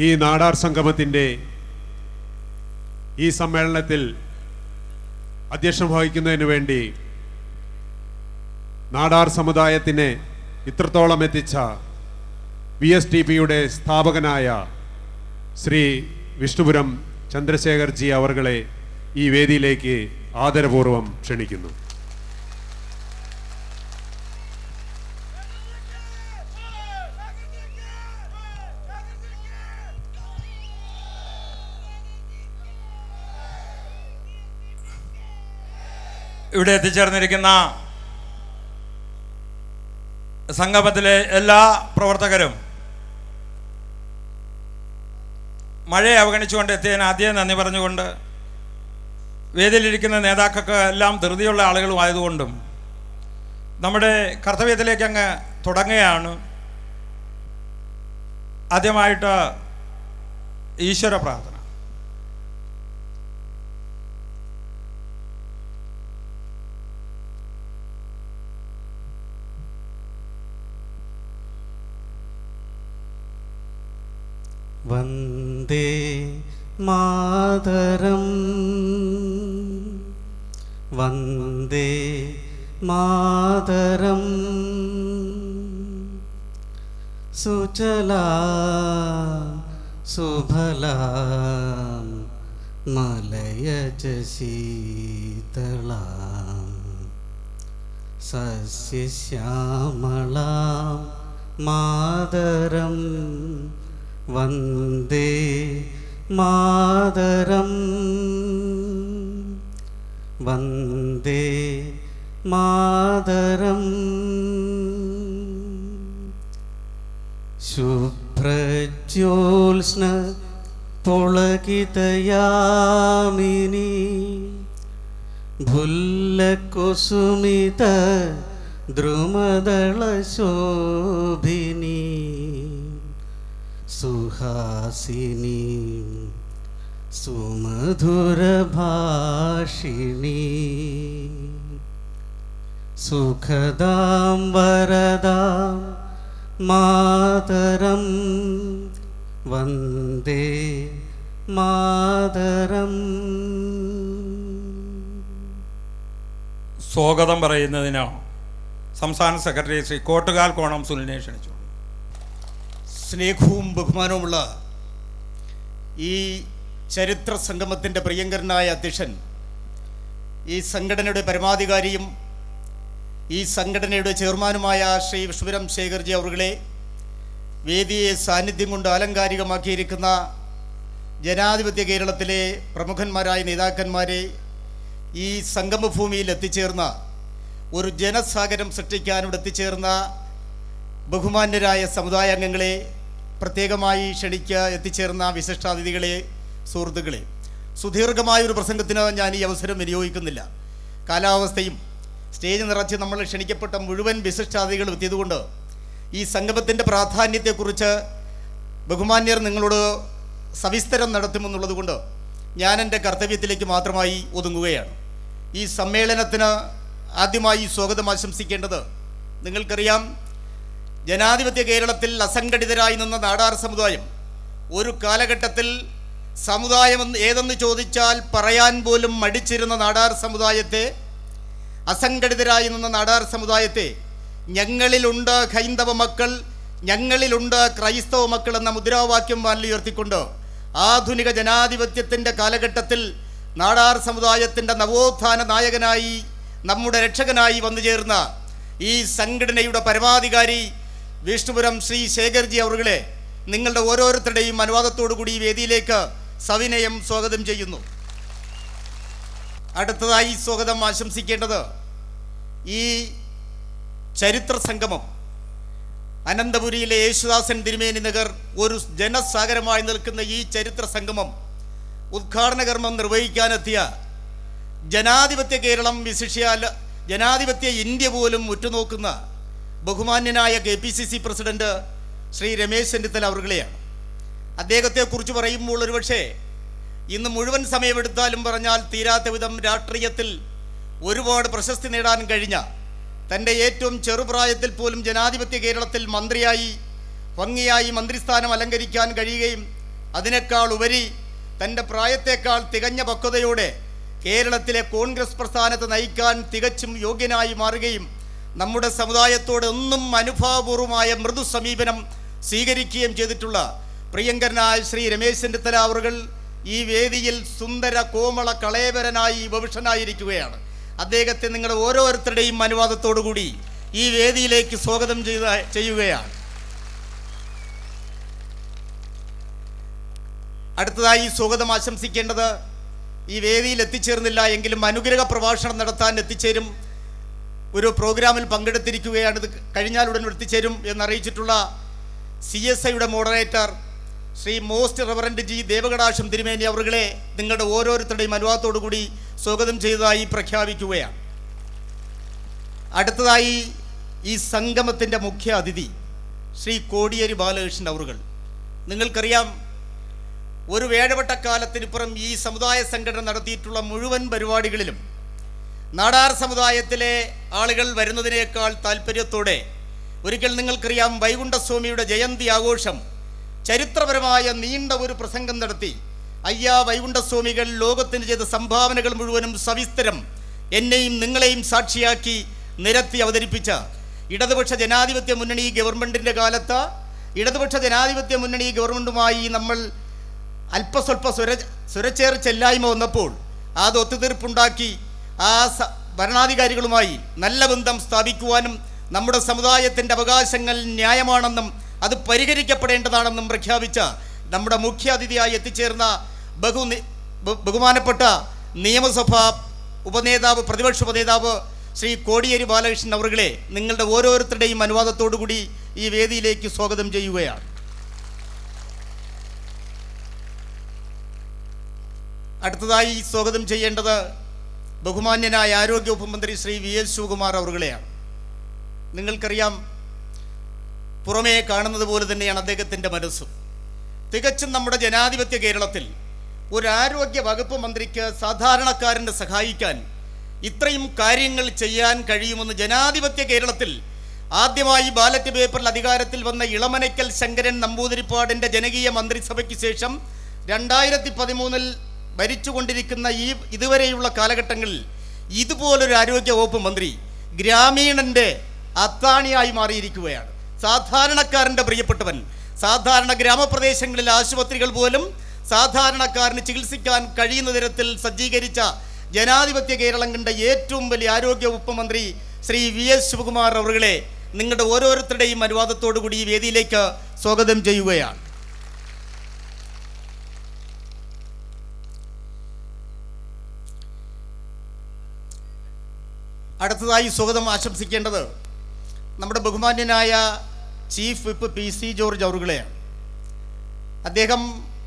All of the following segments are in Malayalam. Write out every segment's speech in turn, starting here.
ഈ നാടാർ സംഗമത്തിൻ്റെ ഈ സമ്മേളനത്തിൽ അധ്യക്ഷം വഹിക്കുന്നതിന് വേണ്ടി നാടാർ സമുദായത്തിനെ ഇത്രത്തോളം എത്തിച്ച വി എസ് ടി പിയുടെ സ്ഥാപകനായ ശ്രീ വിഷ്ണുപുരം ചന്ദ്രശേഖർ ജി അവർകളെ ഈ വേദിയിലേക്ക് ആദരപൂർവം ക്ഷണിക്കുന്നു ഇവിടെ എത്തിച്ചേർന്നിരിക്കുന്ന സംഗമത്തിലെ എല്ലാ പ്രവർത്തകരും മഴയെ അവഗണിച്ചുകൊണ്ട് എത്തിയതിന് ആദ്യം നന്ദി പറഞ്ഞുകൊണ്ട് വേദിയിലിരിക്കുന്ന നേതാക്കൾക്ക് എല്ലാം ധൃതിയുള്ള ആളുകളും ആയതുകൊണ്ടും നമ്മുടെ കർത്തവ്യത്തിലേക്ക് അങ്ങ് തുടങ്ങുകയാണ് ആദ്യമായിട്ട് ഈശ്വര പ്രാർത്ഥന വന്ദേ മാതരം വന്ദേ മാതരം സുചലാ സുഫലാ മലയജ ശീതളാം സസ്യശ്യാമളാം മാതരം വന്ദേ മാതരം വന്ദേ മാതരം ശുഭ്രജ്യോത്സ്ന പുളകിതയാമിനി ഭുല്ലകുസുമിത ദ്രുമദള ശോഭിനി സുഹാസിനി സുമധുരഭാഷിണി സുഖദാം വരദാം മാതരം വന്ദേ മാതരം സ്വാഗതം പറയുന്നതിന് സംസ്ഥാന സെക്രട്ടറി ശ്രീ കോട്ടുകാൽ കോണം സുനിലിനെ ക്ഷണിച്ചു സ്നേഹവും ബഹുമാനവുമുള്ള ഈ ചരിത്ര സംഗമത്തിൻ്റെ പ്രിയങ്കരനായ അധ്യക്ഷൻ ഈ സംഘടനയുടെ പരമാധികാരിയും ഈ സംഘടനയുടെ ചെയർമാനുമായ ശ്രീ വിഷ്ണുപുരം ശേഖർജി അവറുകളെ വേദിയെ സാന്നിധ്യം കൊണ്ട് ആലങ്കാരികമാക്കിയിരിക്കുന്ന ജനാധിപത്യ കേരളത്തിലെ പ്രമുഖന്മാരായ നേതാക്കന്മാരെ ഈ സംഗമഭൂമിയിൽ എത്തിച്ചേർന്ന ഒരു ജനസാഗരം സൃഷ്ടിക്കാനിവിടെ എത്തിച്ചേർന്ന ബഹുമാന്യരായ സമുദായ അംഗങ്ങളെ പ്രത്യേകമായി ക്ഷണിക്കുക എത്തിച്ചേർന്ന വിശിഷ്ടാതിഥികളെ സുഹൃത്തുക്കളെ സുദീർഘമായ ഒരു പ്രസംഗത്തിന് ഞാൻ ഈ അവസരം വിനിയോഗിക്കുന്നില്ല കാലാവസ്ഥയും സ്റ്റേജ് നിറച്ച് നമ്മൾ ക്ഷണിക്കപ്പെട്ട മുഴുവൻ വിശിഷ്ടാതിഥികളും എത്തിയതുകൊണ്ട് ഈ സംഗമത്തിൻ്റെ പ്രാധാന്യത്തെക്കുറിച്ച് ബഹുമാന്യർ നിങ്ങളോട് സവിസ്തരം നടത്തുമെന്നുള്ളത് കൊണ്ട് ഞാൻ എൻ്റെ കർത്തവ്യത്തിലേക്ക് മാത്രമായി ഒതുങ്ങുകയാണ് ഈ സമ്മേളനത്തിന് ആദ്യമായി സ്വാഗതം ആശംസിക്കേണ്ടത് നിങ്ങൾക്കറിയാം ജനാധിപത്യ കേരളത്തിൽ അസംഘടിതരായി നിന്ന നാടാർ സമുദായം ഒരു കാലഘട്ടത്തിൽ സമുദായം എന്ന് ഏതെന്ന് ചോദിച്ചാൽ പറയാൻ പോലും മടിച്ചിരുന്ന നാടാർ സമുദായത്തെ അസംഘടിതരായി നിന്ന നാടാർ സമുദായത്തെ ഞങ്ങളിലുണ്ട് ഹൈന്ദവ മക്കൾ ഞങ്ങളിലുണ്ട് ക്രൈസ്തവ മക്കൾ എന്ന മുദ്രാവാക്യം വാനിൽ ഉയർത്തിക്കൊണ്ട് ആധുനിക ജനാധിപത്യത്തിൻ്റെ കാലഘട്ടത്തിൽ നാടാർ സമുദായത്തിൻ്റെ നവോത്ഥാന നായകനായി നമ്മുടെ രക്ഷകനായി വന്നു ചേർന്ന ഈ സംഘടനയുടെ പരമാധികാരി വിഷ്ണുപുരം ശ്രീ ശേഖർജി അവറുകളെ നിങ്ങളുടെ ഓരോരുത്തരുടെയും അനുവാദത്തോടു കൂടി ഈ വേദിയിലേക്ക് സവിനയം സ്വാഗതം ചെയ്യുന്നു അടുത്തതായി സ്വാഗതം ആശംസിക്കേണ്ടത് ഈ ചരിത്ര സംഗമം അനന്തപുരിയിലെ യേശുദാസൻ തിരുമേനി നഗർ ഒരു ജനസാഗരമായി നിൽക്കുന്ന ഈ ചരിത്ര സംഗമം ഉദ്ഘാടന കർമ്മം നിർവഹിക്കാനെത്തിയ ജനാധിപത്യ കേരളം വിശിഷ്യാൽ ജനാധിപത്യ ഇന്ത്യ പോലും ഉറ്റുനോക്കുന്ന ബഹുമാന്യനായ K P C C president Shri Ramesh Chennithala അവർകളെയാണ് അദ്ദേഹത്തെക്കുറിച്ച് പറയുമ്പോൾ ഒരുപക്ഷേ ഇന്ന് മുഴുവൻ സമയമെടുത്താലും പറഞ്ഞാൽ തീരാത്ത വിധം രാഷ്ട്രീയത്തിൽ ഒരുപാട് പ്രശസ്തി നേടാൻ കഴിഞ്ഞ തൻ്റെ ഏറ്റവും ചെറുപ്രായത്തിൽ പോലും ജനാധിപത്യ കേരളത്തിൽ മന്ത്രിയായി ഭംഗിയായി മന്ത്രിസ്ഥാനം അലങ്കരിക്കാൻ കഴിയുകയും അതിനേക്കാൾ ഉപരി തൻ്റെ പ്രായത്തേക്കാൾ തികഞ്ഞ പക്വതയോടെ കേരളത്തിലെ കോൺഗ്രസ് പ്രസ്ഥാനത്തെ നയിക്കാൻ തികച്ചും യോഗ്യനായി മാറുകയും നമ്മുടെ സമുദായത്തോട് എന്നും അനുഭാവപൂർവമായ മൃദു സമീപനം സ്വീകരിക്കുകയും ചെയ്തിട്ടുള്ള പ്രിയങ്കരനായ ശ്രീ രമേശ് ചെന്നിത്തല അവറുകൾ ഈ വേദിയിൽ സുന്ദര കോമള കളേവരനായി ഭവിഷ്യനായിരിക്കുകയാണ് അദ്ദേഹത്തെ നിങ്ങളുടെ ഓരോരുത്തരുടെയും അനുവാദത്തോടു കൂടി ഈ വേദിയിലേക്ക് സ്വാഗതം ചെയ്ത ചെയ്യുകയാണ് അടുത്തതായി സ്വാഗതം ആശംസിക്കേണ്ടത് ഈ വേദിയിൽ എത്തിച്ചേർന്നില്ല എങ്കിലും അനുഗ്രഹ പ്രഭാഷണം നടത്താൻ എത്തിച്ചേരും ഒരു പ്രോഗ്രാമിൽ പങ്കെടുത്തിരിക്കുകയാണ് ഇത് കഴിഞ്ഞാൽ ഉടൻ എത്തിച്ചേരും എന്നറിയിച്ചിട്ടുള്ള സി എസ് ഐയുടെ moderator Shri most reverend G Devakadasham Thirumeni അവറുകളെ നിങ്ങളുടെ ഓരോരുത്തരുടെയും അനുവാദത്തോടു കൂടി സ്വാഗതം ചെയ്തതായി പ്രഖ്യാപിക്കുകയാണ് അടുത്തതായി ഈ സംഗമത്തിൻ്റെ മുഖ്യ അതിഥി ശ്രീ കോടിയേരി ബാലകൃഷ്ണൻ അവറുകൾ നിങ്ങൾക്കറിയാം ഒരു വേഴവട്ടക്കാലത്തിനിപ്പുറം ഈ സമുദായ സംഘടന നടത്തിയിട്ടുള്ള മുഴുവൻ പരിപാടികളിലും നാടാർ സമുദായത്തിലെ ആളുകൾ വരുന്നതിനേക്കാൾ താല്പര്യത്തോടെ ഒരിക്കൽ നിങ്ങൾക്കറിയാം വൈകുണ്ഠസ്വാമിയുടെ ജയന്തി ആഘോഷം ചരിത്രപരമായ നീണ്ട ഒരു പ്രസംഗം നടത്തി അയ്യാ വൈകുണ്ഠസ്വാമികൾ ലോകത്തിന് ചെയ്ത സംഭാവനകൾ മുഴുവനും സവിസ്തരം എന്നെയും നിങ്ങളെയും സാക്ഷിയാക്കി നിരത്തി അവതരിപ്പിച്ച ഇടതുപക്ഷ ജനാധിപത്യ മുന്നണി ഗവൺമെൻറ്റിൻ്റെ കാലത്ത് ഇടതുപക്ഷ ജനാധിപത്യ മുന്നണി ഗവൺമെൻറ്റുമായി നമ്മൾ അല്പസ്വല്പ സ്വര സ്വരച്ചേർ ചെല്ലായ്മ വന്നപ്പോൾ അത് ഒത്തുതീർപ്പുണ്ടാക്കി ആ സ ഭരണാധികാരികളുമായി നല്ല ബന്ധം സ്ഥാപിക്കുവാനും നമ്മുടെ സമുദായത്തിൻ്റെ അവകാശങ്ങൾ ന്യായമാണെന്നും അത് പരിഹരിക്കപ്പെടേണ്ടതാണെന്നും പ്രഖ്യാപിച്ച നമ്മുടെ മുഖ്യ അതിഥിയായി എത്തിച്ചേർന്ന ബഹു നി- ബഹു- ബഹുമാനപ്പെട്ട നിയമസഭാ ഉപനേതാവ് പ്രതിപക്ഷ ഉപനേതാവ് ശ്രീ കോടിയേരി ബാലകൃഷ്ണൻ അവറുകളെ നിങ്ങളുടെ ഓരോരുത്തരുടെയും അനുവാദത്തോടു കൂടി ഈ വേദിയിലേക്ക് സ്വാഗതം ചെയ്യുകയാണ് അടുത്തതായി സ്വാഗതം ചെയ്യേണ്ടത് ബഹുമാന്യനായ ആരോഗ്യവകുപ്പ് മന്ത്രി ശ്രീ വി എസ് ശിവകുമാർ അവറുകളെയാണ് നിങ്ങൾക്കറിയാം പുറമേ കാണുന്നത് പോലെ തന്നെയാണ് അദ്ദേഹത്തിൻ്റെ മനസ്സും തികച്ചും നമ്മുടെ ജനാധിപത്യ കേരളത്തിൽ ഒരു ആരോഗ്യ വകുപ്പ് മന്ത്രിക്ക് സാധാരണക്കാരനെ സഹായിക്കാൻ ഇത്രയും കാര്യങ്ങൾ ചെയ്യാൻ കഴിയുമെന്ന് ജനാധിപത്യ കേരളത്തിൽ ആദ്യമായി ബാലറ്റ് പേപ്പറിൽ അധികാരത്തിൽ വന്ന ഇളമനയ്ക്കൽ ശങ്കരൻ നമ്പൂതിരിപ്പാടിൻ്റെ ജനകീയ മന്ത്രിസഭയ്ക്ക് ശേഷം രണ്ടായിരത്തി പതിമൂന്നിൽ ഭരിച്ചുകൊണ്ടിരിക്കുന്ന ഈ ഇതുവരെയുള്ള കാലഘട്ടങ്ങളിൽ ഇതുപോലൊരു ആരോഗ്യ വകുപ്പ് മന്ത്രി ഗ്രാമീണന്റെ അത്താണിയായി മാറിയിരിക്കുകയാണ് സാധാരണക്കാരൻ്റെ പ്രിയപ്പെട്ടവൻ സാധാരണ ഗ്രാമപ്രദേശങ്ങളിലെ ആശുപത്രികൾ പോലും സാധാരണക്കാരന് ചികിത്സിക്കാൻ കഴിയുന്ന തരത്തിൽ സജ്ജീകരിച്ച ജനാധിപത്യ കേരളം കണ്ട ഏറ്റവും വലിയ ആരോഗ്യ വകുപ്പ് മന്ത്രി ശ്രീ വി എസ് ശിവകുമാർ അവറുകളെ നിങ്ങളുടെ ഓരോരുത്തരുടെയും അനുവാദത്തോടു കൂടി ഈ വേദിയിലേക്ക് സ്വാഗതം ചെയ്യുകയാണ് അടുത്തതായി സ്വാഗതം ആശംസിക്കേണ്ടത് നമ്മുടെ ബഹുമാന്യനായ chief whip P C George അവറുകളെയാണ് അദ്ദേഹം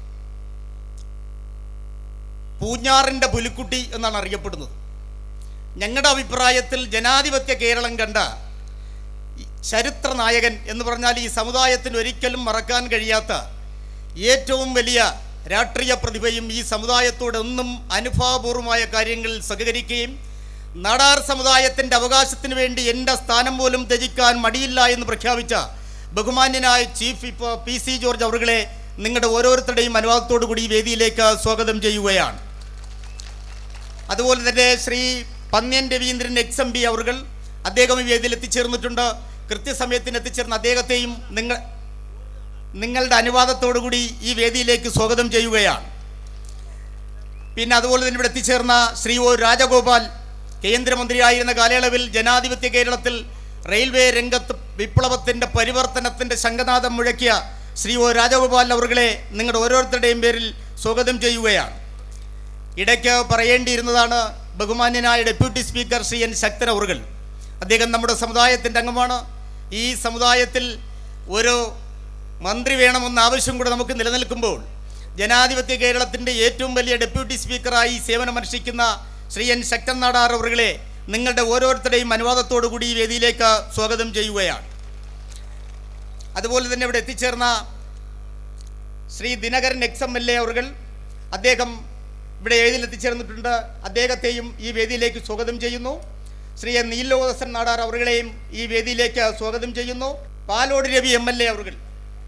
പൂഞ്ഞാറിൻ്റെ പുലിക്കുട്ടി എന്നാണ് അറിയപ്പെടുന്നത് ഞങ്ങളുടെ അഭിപ്രായത്തിൽ ജനാധിപത്യ കേരളം കണ്ട ഈ ചരിത്ര നായകൻ എന്ന് പറഞ്ഞാൽ ഈ സമുദായത്തിന് ഒരിക്കലും മറക്കാൻ കഴിയാത്ത ഏറ്റവും വലിയ രാഷ്ട്രീയ പ്രതിഭയും ഈ സമുദായത്തോട് എന്നും അനുഭാവപൂർവമായ കാര്യങ്ങളിൽ സഹകരിക്കുകയും നാടാർ സമുദായത്തിൻ്റെ അവകാശത്തിന് വേണ്ടി എൻ്റെ സ്ഥാനം പോലും ത്യജിക്കാൻ മടിയില്ല എന്ന് പ്രഖ്യാപിച്ച ബഹുമാന്യനായ ചീഫ് ഇപ്പോൾ പി സി ജോർജ് അവറുകളെ നിങ്ങളുടെ ഓരോരുത്തരുടെയും അനുവാദത്തോടു കൂടി ഈ വേദിയിലേക്ക് സ്വാഗതം ചെയ്യുകയാണ് അതുപോലെ തന്നെ Shri Panniyan Raveendran ex M P അവറുകൾ അദ്ദേഹം ഈ വേദിയിൽ എത്തിച്ചേർന്നിട്ടുണ്ട് കൃത്യസമയത്തിന് എത്തിച്ചേർന്ന അദ്ദേഹത്തെയും നിങ്ങൾ നിങ്ങളുടെ അനുവാദത്തോടു കൂടി ഈ വേദിയിലേക്ക് സ്വാഗതം ചെയ്യുകയാണ് പിന്നെ അതുപോലെ തന്നെ ഇവിടെ എത്തിച്ചേർന്ന ശ്രീ ഒ രാജഗോപാൽ കേന്ദ്രമന്ത്രിയായിരുന്ന കാലയളവിൽ ജനാധിപത്യ കേരളത്തിൽ റെയിൽവേ രംഗത്ത് വിപ്ലവത്തിൻ്റെ പരിവർത്തനത്തിൻ്റെ ശംഖനാഥം മുഴക്കിയ ശ്രീ ഒ രാജഗോപാൽ അവറുകളെ നിങ്ങളുടെ ഓരോരുത്തരുടെയും പേരിൽ സ്വാഗതം ചെയ്യുകയാണ് ഇടയ്ക്ക് പറയേണ്ടിയിരുന്നതാണ് ബഹുമാന്യനായ deputy speaker Shri N Sakthan അവറുകൾ അദ്ദേഹം നമ്മുടെ സമുദായത്തിൻ്റെ അംഗമാണ് ഈ സമുദായത്തിൽ ഒരു മന്ത്രി വേണമെന്ന ആവശ്യം കൂടെ നമുക്ക് നിലനിൽക്കുമ്പോൾ ജനാധിപത്യ കേരളത്തിൻ്റെ ഏറ്റവും വലിയ ഡെപ്യൂട്ടി സ്പീക്കറായി സേവനമനുഷ്ഠിക്കുന്ന ശ്രീ എൻ ശക്തൻ നാടാർ അവറുകളെ നിങ്ങളുടെ ഓരോരുത്തരുടെയും അനുവാദത്തോടു കൂടി ഈ വേദിയിലേക്ക് സ്വാഗതം ചെയ്യുകയാണ് അതുപോലെ തന്നെ ഇവിടെ എത്തിച്ചേർന്ന Shri Dinakaran ex M L A അവറുകൾ അദ്ദേഹം ഇവിടെ വേദിയിൽ എത്തിച്ചേർന്നിട്ടുണ്ട് അദ്ദേഹത്തെയും ഈ വേദിയിലേക്ക് സ്വാഗതം ചെയ്യുന്നു ശ്രീ എൻ നീലോദസൻ നാടാർ അവറുകളെയും ഈ വേദിയിലേക്ക് സ്വാഗതം ചെയ്യുന്നു Palode Ravi M L A അവറുകൾ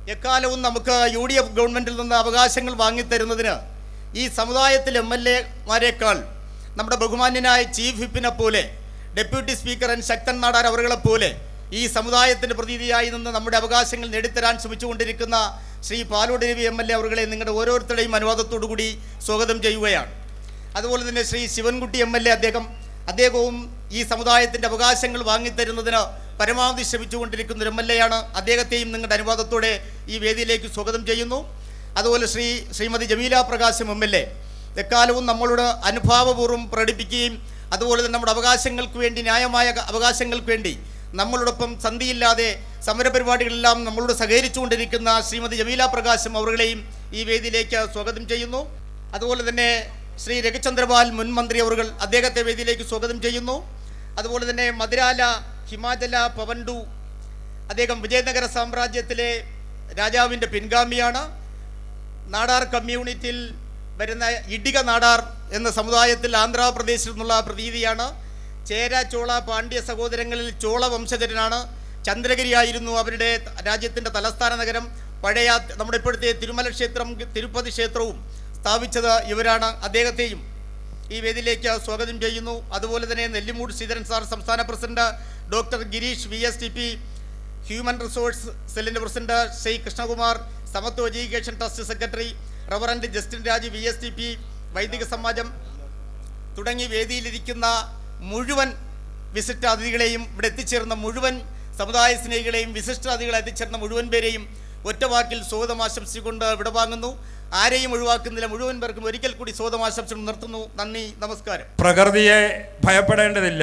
എക്കാലവും നമുക്ക് യു ഡി എഫ് ഗവൺമെൻറ്റിൽ നിന്ന് അവകാശങ്ങൾ വാങ്ങിത്തരുന്നതിന് ഈ സമുദായത്തിൽ എം എൽ എമാരെക്കാൾ നമ്മുടെ ബഹുമാന്യനായ ചീഫ് വിപ്പിനെ പോലെ deputy speaker N Sakthan Nadar അവരുകളെ പോലെ ഈ സമുദായത്തിൻ്റെ പ്രതിനിധിയായി നിന്ന് നമ്മുടെ അവകാശങ്ങൾ നേടിത്തരാൻ ശ്രമിച്ചുകൊണ്ടിരിക്കുന്ന Shri Palode Ravi M L A അവരുകളെ നിങ്ങളുടെ ഓരോരുത്തരുടെയും അനുവാദത്തോടു കൂടി സ്വാഗതം ചെയ്യുകയാണ് അതുപോലെ തന്നെ Shri Sivankutty M L A അദ്ദേഹം അദ്ദേഹവും ഈ സമുദായത്തിൻ്റെ അവകാശങ്ങൾ വാങ്ങിത്തരുന്നതിന് പരമാവധി ശ്രമിച്ചുകൊണ്ടിരിക്കുന്ന ഒരു എം എൽ എ ആണ് അദ്ദേഹത്തെയും നിങ്ങളുടെ അനുവാദത്തോടെ ഈ വേദിയിലേക്ക് സ്വാഗതം ചെയ്യുന്നു അതുപോലെ ശ്രീ ശ്രീമതി ജമീല പ്രകാശം എം എൽ എ എക്കാലവും നമ്മളോട് അനുഭാവപൂർവ്വം പ്രകടിപ്പിക്കുകയും അതുപോലെ തന്നെ നമ്മുടെ അവകാശങ്ങൾക്ക് വേണ്ടി ന്യായമായ അവകാശങ്ങൾക്ക് വേണ്ടി നമ്മളോടൊപ്പം സന്ധിയില്ലാതെ സമരപരിപാടികളെല്ലാം നമ്മളോട് സഹകരിച്ചുകൊണ്ടിരിക്കുന്ന ശ്രീമതി ജമീല പ്രകാശം അവരുകളെയും ഈ വേദിയിലേക്ക് സ്വാഗതം ചെയ്യുന്നു അതുപോലെ തന്നെ ശ്രീ രഘുചന്ദ്രപാൽ മുൻ മന്ത്രി അവർ അദ്ദേഹത്തെ വേദിയിലേക്ക് സ്വാഗതം ചെയ്യുന്നു അതുപോലെ തന്നെ മധുരാല ഹിമാചല പവൻഡു അദ്ദേഹം വിജയനഗര സാമ്രാജ്യത്തിലെ രാജാവിൻ്റെ പിൻഗാമിയാണ് നാടാർ കമ്മ്യൂണിറ്റിയിൽ വരുന്ന ഇഡിക നാടാർ എന്ന സമുദായത്തിൽ ആന്ധ്രാപ്രദേശിൽ നിന്നുള്ള പ്രതീതിയാണ് ചേര ചോള പാണ്ഡ്യ സഹോദരങ്ങളിൽ ചോള വംശജരനാണ് ചന്ദ്രഗിരി ആയിരുന്നു അവരുടെ രാജ്യത്തിൻ്റെ തലസ്ഥാന നഗരം പഴയ നമ്മുടെ ഇപ്പോഴത്തെ തിരുമല ക്ഷേത്രം തിരുപ്പതി ക്ഷേത്രവും സ്ഥാപിച്ചത് ഇവരാണ് അദ്ദേഹത്തെയും ഈ വേദിയിലേക്ക് സ്വാഗതം ചെയ്യുന്നു അതുപോലെ തന്നെ നെല്ലിമൂട് ശ്രീധരൻ സാർ സംസ്ഥാന president doctor Girish V S T P human resource സെല്ലിൻ്റെ president Shri Krishnakumar Samatva education trust secretary reverend Justin Raj V S T P വൈദിക സമാജം തുടങ്ങി വേദിയിലിരിക്കുന്ന മുഴുവൻ വിശിഷ്ട അതിഥികളെയും ഇവിടെ എത്തിച്ചേർന്ന മുഴുവൻ സമുദായ സ്നേഹികളെയും വിശിഷ്ട അതിഥികളെ എത്തിച്ചേർന്ന മുഴുവൻ പേരെയും ഒറ്റ വാക്കിൽ സ്വാഗതം ആശംസിച്ചുകൊണ്ട് വിടവാങ്ങുന്നു ആരെയും ഒഴിവാക്കുന്നില്ല മുഴുവൻ പേർക്കും ഒരിക്കൽ കൂടി സ്വാഗതം ആശംസിച്ചു നിർത്തുന്നു നന്ദി നമസ്കാരം പ്രകൃതിയെ ഭയപ്പെടേണ്ടതില്ല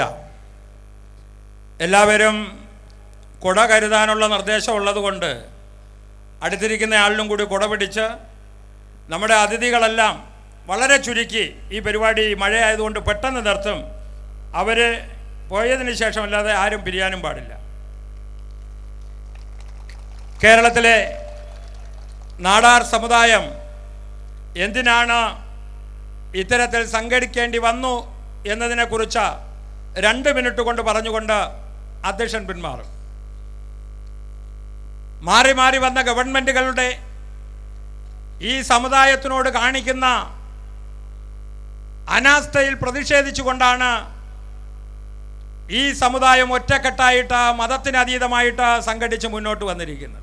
എല്ലാവരും കുട കരുതാനുള്ള നിർദ്ദേശമുള്ളത് കൊണ്ട് അടുത്തിരിക്കുന്ന ആളിനും കൂടി കുട പിടിച്ച് നമ്മുടെ അതിഥികളെല്ലാം വളരെ ചുരുക്കി ഈ പരിപാടി മഴയായതുകൊണ്ട് പെട്ടെന്ന് നിർത്തും അവർ പോയതിന് ശേഷമല്ലാതെ ആരും പിരിയാനും പാടില്ല കേരളത്തിലെ നാടാർ സമുദായം എന്തിനാണ് ഇത്തരത്തിൽ സംഘടിക്കേണ്ടി വന്നു എന്നതിനെക്കുറിച്ച് രണ്ട് മിനിറ്റ് കൊണ്ട് പറഞ്ഞുകൊണ്ട് അധ്യക്ഷൻ പിന്മാറും മാറി മാറി വന്ന ഗവൺമെൻറ്റുകളുടെ ഈ സമുദായത്തിനോട് കാണിക്കുന്ന അനാസ്ഥയിൽ പ്രതിഷേധിച്ചുകൊണ്ടാണ് ഈ സമുദായം ഒറ്റക്കെട്ടായിട്ട് മതത്തിനതീതമായിട്ട് സംഘടിച്ച് മുന്നോട്ട് വന്നിരിക്കുന്നത്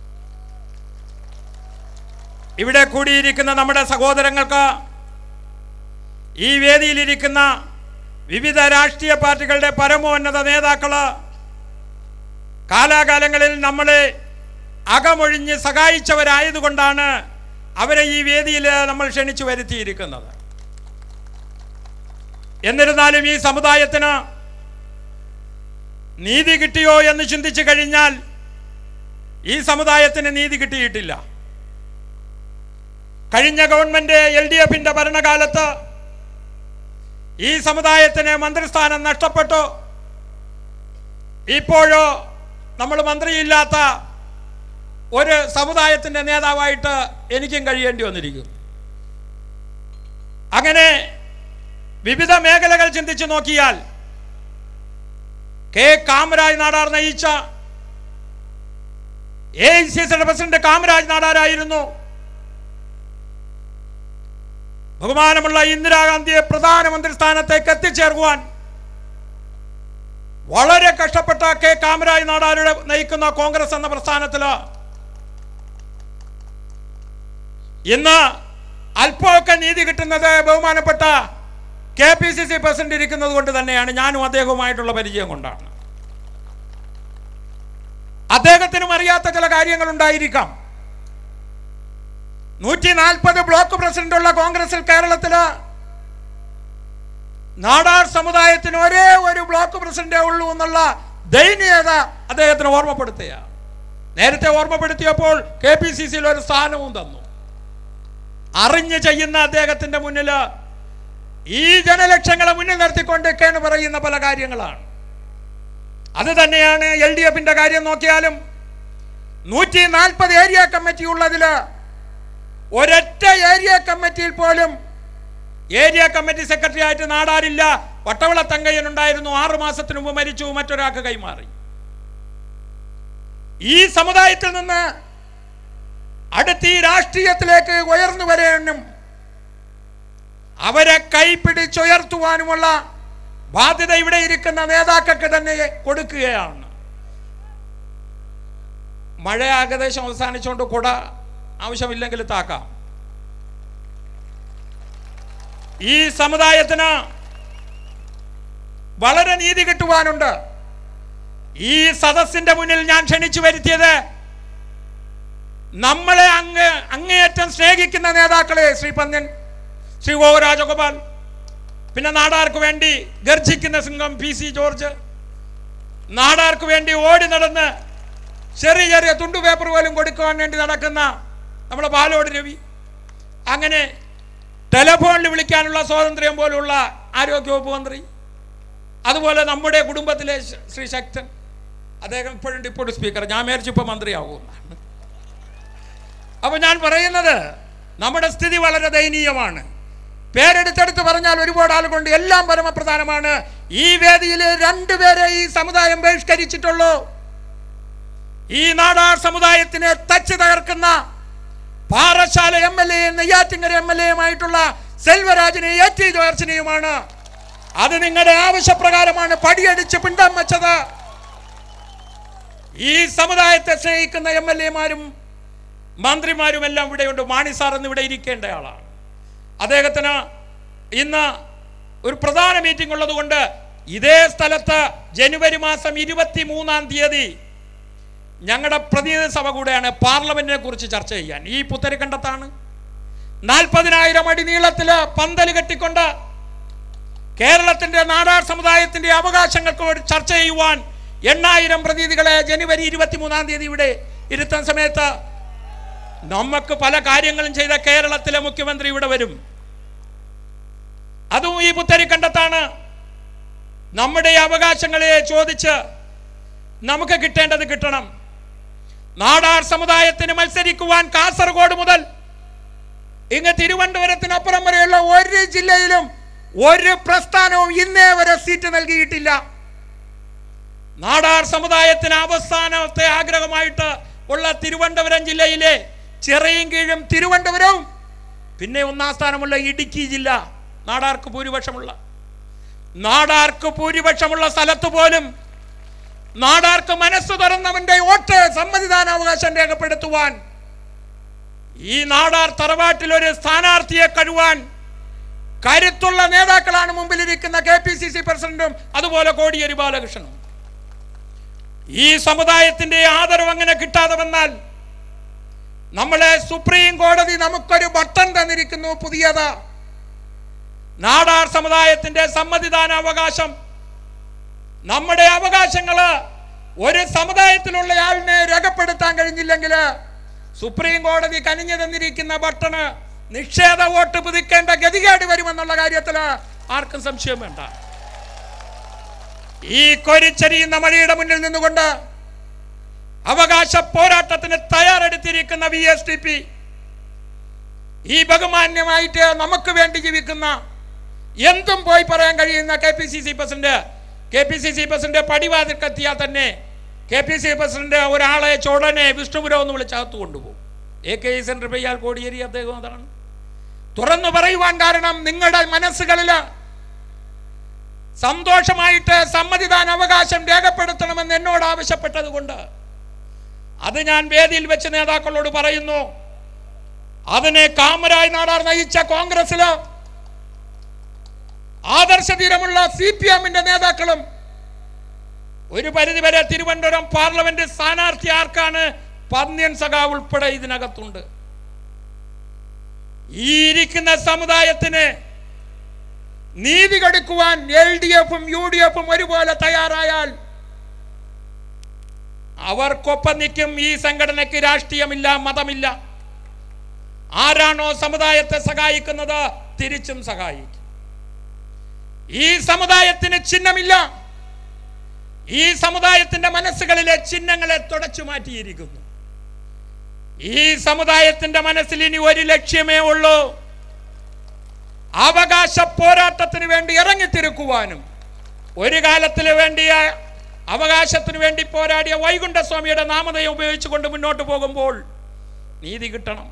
ഇവിടെ കൂടിയിരിക്കുന്ന നമ്മുടെ സഹോദരങ്ങൾക്ക് ഈ വേദിയിലിരിക്കുന്ന വിവിധ രാഷ്ട്രീയ പാർട്ടികളുടെ പരമോന്നത നേതാക്കള് കാലാകാലങ്ങളിൽ നമ്മളെ അകമൊഴിഞ്ഞ് സഹായിച്ചവരായതുകൊണ്ടാണ് അവരെ ഈ വേദിയിൽ നമ്മൾ ക്ഷണിച്ചു വരുത്തിയിരിക്കുന്നത് എന്നിരുന്നാലും ഈ സമുദായത്തിന് നീതി കിട്ടിയോ എന്ന് ചിന്തിച്ചു കഴിഞ്ഞാൽ ഈ സമുദായത്തിന് നീതി കിട്ടിയിട്ടില്ല കഴിഞ്ഞ ഗവൺമെന്റ് എൽ ഡി എഫിന്റെ ഭരണകാലത്ത് ഈ സമുദായത്തിന് മന്ത്രിസ്ഥാനം നഷ്ടപ്പെട്ടു ഇപ്പോഴോ നമ്മൾ മന്ത്രിയില്ലാത്ത ഒരു സമുദായത്തിൻ്റെ നേതാവായിട്ട് എനിക്കും കഴിയേണ്ടി വന്നിരിക്കും അങ്ങനെ വിവിധ മേഖലകൾ ചിന്തിച്ചു നോക്കിയാൽ കെ കാമരാജ് നാടാർ നയിച്ച എ ഐ സി സിയുടെ പ്രസിഡന്റ് കാമരാജ് നാടാരായിരുന്നു ബഹുമാനമുള്ള ഇന്ദിരാഗാന്ധിയെ പ്രധാനമന്ത്രി സ്ഥാനത്തേക്ക് എത്തിച്ചേർക്കുവാൻ വളരെ കഷ്ടപ്പെട്ട കെ കാമരാജ് നാടാരുടെ നയിക്കുന്ന കോൺഗ്രസ് എന്ന പ്രസ്ഥാനത്തില് ഇന്ന് അല്പമൊക്കെ നീതി കിട്ടുന്നത് ബഹുമാനപ്പെട്ട K P C C president ഇരിക്കുന്നത് കൊണ്ട് തന്നെയാണ് ഞാനും അദ്ദേഹവുമായിട്ടുള്ള പരിചയം കൊണ്ടാണ് അദ്ദേഹത്തിനും അറിയാത്ത ചില കാര്യങ്ങൾ ഉണ്ടായിരിക്കാം നൂറ്റി നാൽപ്പത് ബ്ലോക്ക് പ്രസിഡന്റുള്ള കോൺഗ്രസിൽ കേരളത്തില് നാടാർ സമുദായത്തിന് ഒരേ ഒരു ബ്ലോക്ക് പ്രസിഡന്റേ ഉള്ളൂ എന്നുള്ള ദയനീയത അദ്ദേഹത്തിന് ഓർമ്മപ്പെടുത്തുക നേരത്തെ ഓർമ്മപ്പെടുത്തിയപ്പോൾ കെ പി സി സിയിൽ ഒരു സ്ഥാനവും തന്നു അറിഞ്ഞ് ചെയ്യുന്ന അദ്ദേഹത്തിന്റെ മുന്നിൽ ഈ ജനലക്ഷങ്ങളെ മുന്നിൽ നിർത്തിക്കൊണ്ടൊക്കെയാണ് പറയുന്ന പല കാര്യങ്ങളാണ് അത് തന്നെയാണ് എൽ ഡി എഫിന്റെ കാര്യം നോക്കിയാലും നൂറ്റി നാൽപ്പത് ഏരിയ കമ്മിറ്റി ഉള്ളതില് ഒരൊറ്റ ഏരിയ കമ്മിറ്റിയിൽ പോലും ഏരിയ കമ്മിറ്റി സെക്രട്ടറി ആയിട്ട് നാടാറില്ല വട്ടവിള തങ്കയ്യൻ ഉണ്ടായിരുന്നു ആറു മാസത്തിന് മുമ്പ് മരിച്ചു മറ്റൊരാൾക്ക് കൈമാറി ഈ സമുദായത്തിൽ നിന്ന് അടുത്ത് ഈ രാഷ്ട്രീയത്തിലേക്ക് ഉയർന്നു വരാനും അവരെ കൈപിടിച്ചുയർത്തുവാനുമുള്ള ബാധ്യത ഇവിടെ ഇരിക്കുന്ന നേതാക്കൾക്ക് തന്നെ കൊടുക്കുകയാണ് മഴ ഏകദേശം അവസാനിച്ചുകൊണ്ട് കുട ആവശ്യമില്ലെങ്കിൽ താക്കാം ഈ സമുദായത്തിന് വളരെ നീതി കിട്ടുവാനുണ്ട് ഈ സദസ്സിന്റെ മുന്നിൽ ഞാൻ ക്ഷണിച്ചു വരുത്തിയത് നമ്മളെ അങ്ങ് അങ്ങേയറ്റം സ്നേഹിക്കുന്ന നേതാക്കളെ ശ്രീ പന്ന്യൻ ശ്രീ ഓ രാജഗോപാൽ പിന്നെ നാടാർക്ക് വേണ്ടി ഗർജിക്കുന്ന സിംഗം പി സി ജോർജ് നാടാർക്ക് വേണ്ടി ഓടി നടന്ന് ചെറിയ ചെറിയ തുണ്ടു പേപ്പർ പോലും കൊടുക്കുവാൻ വേണ്ടി നടക്കുന്ന നമ്മുടെ പാലോട് രവി അങ്ങനെ ടെലഫോണിൽ വിളിക്കാനുള്ള സ്വാതന്ത്ര്യം പോലുള്ള ആരോഗ്യവകുപ്പ് മന്ത്രി അതുപോലെ നമ്മുടെ കുടുംബത്തിലെ ശ- ശ്രീ ശക്തൻ അദ്ദേഹം ഇപ്പോഴും ഡെപ്യൂട്ടി സ്പീക്കർ ഞാൻ വിചാരിച്ചു ഇപ്പോൾ മന്ത്രിയാകുമെന്നാണ് അപ്പോൾ ഞാൻ പറയുന്നത് നമ്മുടെ സ്ഥിതി വളരെ ദയനീയമാണ് പേരെടുത്തെടുത്ത് പറഞ്ഞാൽ ഒരുപാട് ആളുകൊണ്ട് എല്ലാം പരമപ്രധാനമാണ് ഈ വേദിയിൽ രണ്ടുപേരെ ഈ സമുദായം ബഹിഷ്കരിച്ചിട്ടുള്ളൂ ഈ നാടാർ സമുദായത്തിനെ തച്ച് തകർക്കുന്ന Parassala M L A Neyyattinkara M L എയുമായിട്ടുള്ള സെൽവരാജിനെ എ ടി ജോർജിനെയുമാണ് അത് നിങ്ങളുടെ ആവശ്യപ്രകാരമാണ് പടിയടിച്ച് പിണ്ടം വെച്ചത് ഈ സമുദായത്തെ സ്നേഹിക്കുന്ന എം എൽ എമാരും മന്ത്രിമാരും എല്ലാം ഇവിടെയുണ്ട് മാണി സാർ എന്ന് ഇവിടെ ഇരിക്കേണ്ട ആളാണ് അദ്ദേഹത്തിന് ഇന്ന് ഒരു പ്രധാന മീറ്റിംഗ് ഉള്ളതുകൊണ്ട് ഇതേ സ്ഥലത്ത് ജനുവരി മാസം ഇരുപത്തി മൂന്നാം തീയതി ഞങ്ങളുടെ പ്രതിനിധി സഭ കൂടെയാണ് പാർലമെന്റിനെ കുറിച്ച് ചർച്ച ചെയ്യാൻ ഈ പുത്തരിക്കണ്ടത്താണ് നാൽപ്പതിനായിരം അടി നീളത്തില് പന്തൽ കെട്ടിക്കൊണ്ട് കേരളത്തിന്റെ നാടാർ സമുദായത്തിന്റെ അവകാശങ്ങൾക്ക് വേണ്ടി ചർച്ച ചെയ്യുവാൻ എണ്ണായിരം പ്രതിനിധികളെ ജനുവരി ഇരുപത്തിമൂന്നാം തീയതി ഇവിടെ ഇരുത്തുന്ന സമയത്ത് നമുക്ക് പല കാര്യങ്ങളും ചെയ്ത കേരളത്തിലെ മുഖ്യമന്ത്രി ഇവിടെ വരും അതും ഈ പുത്തരിക്കണ്ടത്താണ് നമ്മുടെ ഈ അവകാശങ്ങളെ ചോദിച്ച് നമുക്ക് കിട്ടേണ്ടത് കിട്ടണം നാടാർ സമുദായത്തിന് മത്സരിക്കുവാൻ കാസർഗോഡ് മുതൽ ഇങ്ങ് തിരുവനന്തപുരത്തിനപ്പുറം വരെയുള്ള ഒരു ജില്ലയിലും ഒരു പ്രസ്ഥാനവും ഇന്നേ വരെ സീറ്റ് നൽകിയിട്ടില്ല നാടാർ സമുദായത്തിന് അവസാനത്തെ ആഗ്രഹമായിട്ട് ഉള്ള തിരുവനന്തപുരം ജില്ലയിലെ ചെറിയും കീഴും തിരുവനന്തപുരവും പിന്നെ ഒന്നാം സ്ഥാനമുള്ള ഇടുക്കി ജില്ല നാടാർക്ക് ഭൂരിപക്ഷമുള്ള നാടാർക്ക് ഭൂരിപക്ഷമുള്ള സ്ഥലത്ത് പോലും നാടാർക്ക് മനസ്സ് തുറന്നവന്റെ വോട്ട് സമ്മതിദാനാവകാശം രേഖപ്പെടുത്തുവാൻ ഈ നാടാർ തറവാട്ടിൽ ഒരു സ്ഥാനാർത്ഥിയെ കഴിവാൻ കരുത്തുള്ള നേതാക്കളാണ് മുമ്പിലിരിക്കുന്ന കെ പി സി സി പ്രസിഡന്റും അതുപോലെ കോടിയേരി ബാലകൃഷ്ണനും ഈ സമുദായത്തിന്റെ ആദരവ് അങ്ങനെ കിട്ടാതെ വന്നാൽ നമ്മളെ സുപ്രീം കോടതി നമുക്കൊരു ബട്ടൺ തന്നിരിക്കുന്നു പുതിയത് നാടാർ സമുദായത്തിന്റെ സമ്മതിദാനാവകാശം നമ്മുടെ അവകാശങ്ങള് ഒരു സമുദായത്തിലുള്ള ആളിനെ രേഖപ്പെടുത്താൻ കഴിഞ്ഞില്ലെങ്കിൽ സുപ്രീം കോടതി കനിഞ്ഞു തന്നിരിക്കുന്ന ബട്ടണ് നിഷേധ വോട്ട് പുതുക്കേണ്ട ഗതികേട് വരുമെന്നുള്ള കാര്യത്തിൽ ആർക്കും സംശയം വേണ്ട ഈ കൊരിച്ചരിയുന്ന മഴയുടെ മുന്നിൽ നിന്നുകൊണ്ട് അവകാശ പോരാട്ടത്തിന് തയ്യാറെടുത്തിരിക്കുന്ന വി എസ് ടി പി ഈ ബഹുമാന്യമായിട്ട് നമുക്ക് വേണ്ടി ജീവിക്കുന്ന എന്തും പോയി പറയാൻ കഴിയുന്ന K P C C president K P C C president പടിവാതിൽക്കെത്തിയാൽ തന്നെ കെ പി സി പ്രസിഡന്റ് ഒരാളെ ചുടനെ വിഷ്ണുപുരം എന്ന് വിളിച്ചകത്ത് കൊണ്ടുപോകും എ കെ സെന്റർ പെയ്യാൽ കോടിയേരി അദ്ദേഹം അതാണ് തുറന്നു പറയുവാൻ കാരണം നിങ്ങളുടെ മനസ്സുകളിൽ സന്തോഷമായിട്ട് സമ്മതിദാന അവകാശം രേഖപ്പെടുത്തണമെന്ന് എന്നോട് ആവശ്യപ്പെട്ടത് കൊണ്ട് അത് ഞാൻ വേദിയിൽ വെച്ച് നേതാക്കളോട് പറയുന്നു അതിനെ കാമരായി നാടാർ നയിച്ച കോൺഗ്രസില് ആദർശതീരമുള്ള സി പി എമ്മിന്റെ നേതാക്കളും ഒരു പരിധിവരെ തിരുവനന്തപുരം പാർലമെന്റ് സ്ഥാനാർത്ഥി ആർക്കാണ് പന്ന്യൻ സഖാവ് ഉൾപ്പെടെ ഇതിനകത്തുണ്ട് ഈ ഇരിക്കുന്ന സമുദായത്തിന് നീതി കൊടുക്കുവാൻ എൽ ഡി എഫും യു ഡി എഫും ഒരുപോലെ തയ്യാറായാൽ അവർക്കൊപ്പം നിൽക്കും ഈ സംഘടനയ്ക്ക് രാഷ്ട്രീയമില്ല മതമില്ല ആരാണോ സമുദായത്തെ സഹായിക്കുന്നത് തിരിച്ചും സഹായിക്കും ഈ സമുദായത്തിന് ചിഹ്നമില്ല ഈ സമുദായത്തിന്റെ മനസ്സുകളിലെ ചിഹ്നങ്ങളെ തുടച്ചു മാറ്റിയിരിക്കുന്നു ഈ സമുദായത്തിന്റെ മനസ്സിൽ ഇനി ഒരു ലക്ഷ്യമേ ഉള്ളൂ അവകാശ പോരാട്ടത്തിന് വേണ്ടി ഇറങ്ങിത്തിരുക്കുവാനും ഒരു കാലത്തിന് വേണ്ടിയ അവകാശത്തിന് വേണ്ടി പോരാടിയ വൈകുണ്ഠസ്വാമിയുടെ നാമധേയം ഉപയോഗിച്ചുകൊണ്ട് മുന്നോട്ട് പോകുമ്പോൾ നീതി കിട്ടണം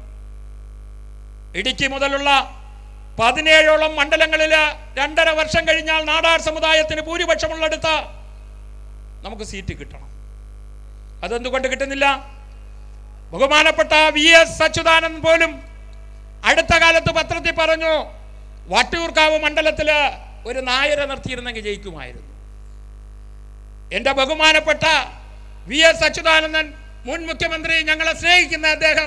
ഇടുക്കി മുതലുള്ള പതിനേഴോളം മണ്ഡലങ്ങളിൽ രണ്ടര വർഷം കഴിഞ്ഞാൽ നാടാർ സമുദായത്തിന് ഭൂരിപക്ഷമുള്ളിടത്ത് നമുക്ക് സീറ്റ് കിട്ടണം അതെന്തുകൊണ്ട് കിട്ടുന്നില്ല ബഹുമാനപ്പെട്ട വി എസ് അച്യുതാനന്ദൻ പോലും അടുത്ത കാലത്ത് പത്രത്തിൽ പറഞ്ഞു വട്ടിയൂർക്കാവ് മണ്ഡലത്തിൽ ഒരു നായരെ നിർത്തിയിരുന്നെങ്കിൽ ജയിക്കുമായിരുന്നു എൻ്റെ ബഹുമാനപ്പെട്ട വി എസ് അച്യുതാനന്ദൻ മുൻ മുഖ്യമന്ത്രി ഞങ്ങളെ സ്നേഹിക്കുന്ന അദ്ദേഹം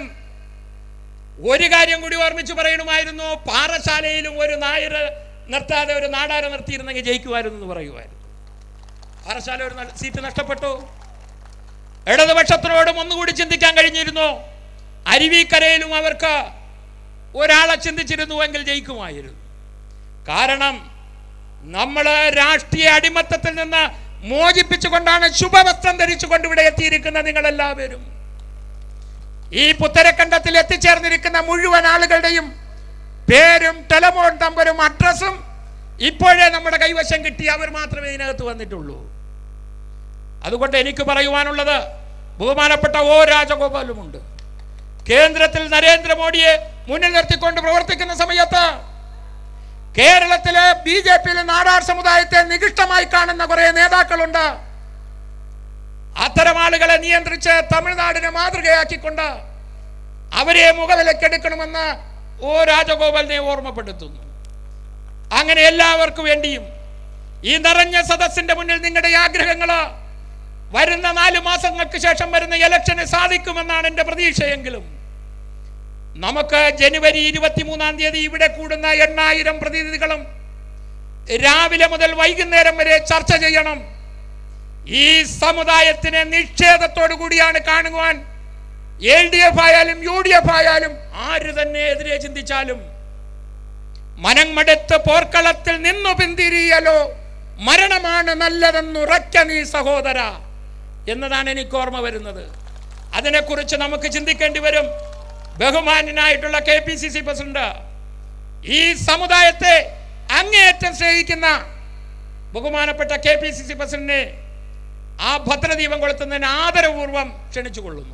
ഒരു കാര്യം കൂടി ഓർമ്മിച്ച് പറയണമായിരുന്നു പാറശാലയിലും ഒരു നായർ നിർത്താതെ ഒരു നാടാരെ നിർത്തിയിരുന്നെങ്കിൽ ജയിക്കുമായിരുന്നു എന്ന് പറയുമായിരുന്നു പാറശാല ഒരു നല്ല സീറ്റ് നഷ്ടപ്പെട്ടു ഇടതുപക്ഷത്തിനോടും ഒന്നുകൂടി ചിന്തിക്കാൻ കഴിഞ്ഞിരുന്നു അരുവിക്കരയിലും അവർക്ക് ഒരാളെ ചിന്തിച്ചിരുന്നുവെങ്കിൽ ജയിക്കുമായിരുന്നു കാരണം നമ്മൾ രാഷ്ട്രീയ അടിമത്തത്തിൽ നിന്ന് മോചിപ്പിച്ചുകൊണ്ടാണ് ശുഭവസ്ത്രം ധരിച്ചുകൊണ്ട് ഇവിടെ എത്തിയിരിക്കുന്ന നിങ്ങളെല്ലാവരും ഈ പുത്തരക്കണ്ടത്തിൽ എത്തിച്ചേർന്നിരിക്കുന്ന മുഴുവൻ ആളുകളുടെയും പേരും ടെലഫോൺ നമ്പരും അഡ്രസ്സും ഇപ്പോഴേ നമ്മുടെ കൈവശം കിട്ടി അവർ മാത്രമേ ഇതിനകത്ത് വന്നിട്ടുള്ളൂ അതുകൊണ്ട് എനിക്ക് പറയുവാനുള്ളത് ബഹുമാനപ്പെട്ട ഓ രാജഗോപാലുമുണ്ട് കേന്ദ്രത്തിൽ നരേന്ദ്രമോദിയെ മുന്നിൽ നിർത്തിക്കൊണ്ട് പ്രവർത്തിക്കുന്ന സമയത്ത് കേരളത്തിലെ ബി ജെ പിയിലെ നാടാർ സമുദായത്തെ നികിഷ്ടമായി കാണുന്ന കുറെ നേതാക്കളുണ്ട് അത്തരം ആളുകളെ നിയന്ത്രിച്ച് തമിഴ്നാടിനെ മാതൃകയാക്കിക്കൊണ്ട് അവരെ മുഖവിലക്കെടുക്കണമെന്ന് ഓ രാജഗോപാലിനെ ഓർമ്മപ്പെടുത്തുന്നു അങ്ങനെ എല്ലാവർക്കും വേണ്ടിയും ഈ നിറഞ്ഞ സദസ്സിന്റെ മുന്നിൽ നിങ്ങളുടെ ആഗ്രഹങ്ങള് വരുന്ന നാല് മാസങ്ങൾക്ക് ശേഷം വരുന്ന ഇലക്ഷന് സാധിക്കുമെന്നാണ് എൻ്റെ പ്രതീക്ഷയെങ്കിലും നമുക്ക് ജനുവരി ഇരുപത്തിമൂന്നാം തീയതി ഇവിടെ കൂടുന്ന എണ്ണായിരം പ്രതിനിധികളും രാവിലെ മുതൽ വൈകുന്നേരം വരെ ചർച്ച ചെയ്യണം ഈ സമുദായത്തിനെ നിഷേധത്തോടു കൂടിയാണ് കാണുവാൻ എൽ ഡി എഫ് ആയാലും യു ഡി എഫ് ആയാലും ആര് തന്നെ എതിരെ ചിന്തിച്ചാലും മനംമടുത്ത് പോർക്കളത്തിൽ നിന്നു പിന്തിരിയലോ മരണമാണ് നല്ലതെന്നുറച്ച നീ സഹോദര എന്നതാണ് എനിക്ക് ഓർമ്മ വരുന്നത് അതിനെക്കുറിച്ച് നമുക്ക് ചിന്തിക്കേണ്ടി വരും ബഹുമാന്യനായിട്ടുള്ള K P C C president ഈ സമുദായത്തെ അങ്ങേയറ്റം സ്നേഹിക്കുന്ന ബഹുമാനപ്പെട്ട കെ പി സി സി പ്രസിഡന്റിനെ ആ ഭദ്രദീപം കൊളുത്തുന്നതിന് ആദരപൂർവ്വം ക്ഷണിച്ചു കൊള്ളുന്നു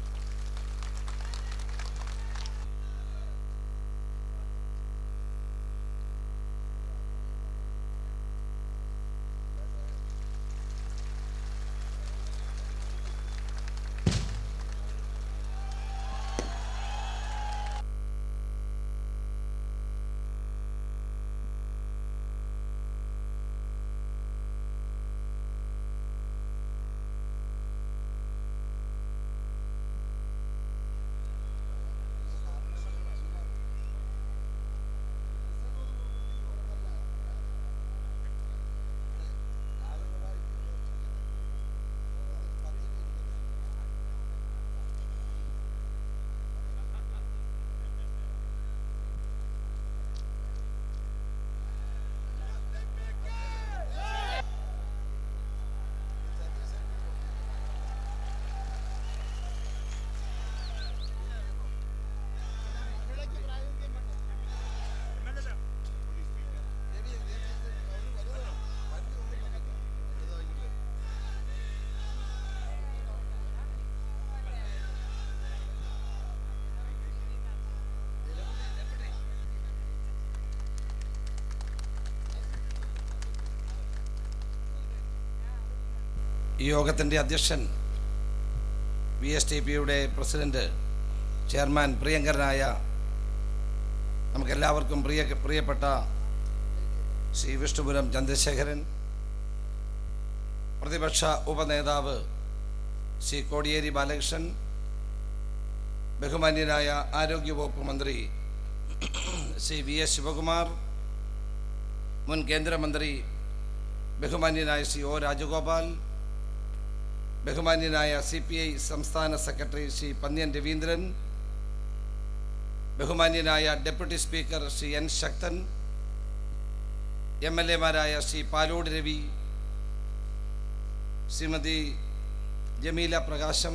ഈ യോഗത്തിൻ്റെ അധ്യക്ഷൻ വി എസ് ടി പിയുടെ പ്രസിഡന്റ് ചെയർമാൻ പ്രിയങ്കരനായ നമുക്കെല്ലാവർക്കും പ്രിയ പ്രിയപ്പെട്ട ശ്രീ വിഷ്ണുപുരം ചന്ദ്രശേഖരൻ പ്രതിപക്ഷ ഉപനേതാവ് ശ്രീ കോടിയേരി ബാലകൃഷ്ണൻ ബഹുമാന്യനായ ആരോഗ്യവകുപ്പ് മന്ത്രി ശ്രീ വി എസ് ശിവകുമാർ മുൻ കേന്ദ്രമന്ത്രി ബഹുമാന്യനായ ശ്രീ ഒ രാജഗോപാൽ ബഹുമാന്യനായ സി പി ഐ സംസ്ഥാന സെക്രട്ടറി ശ്രീ പന്ന്യൻ രവീന്ദ്രൻ ബഹുമാന്യനായ deputy speaker Shri N Sakthan M L എമാരായ ശ്രീ പാലോട് രവി ശ്രീമതി ജമീല പ്രകാശം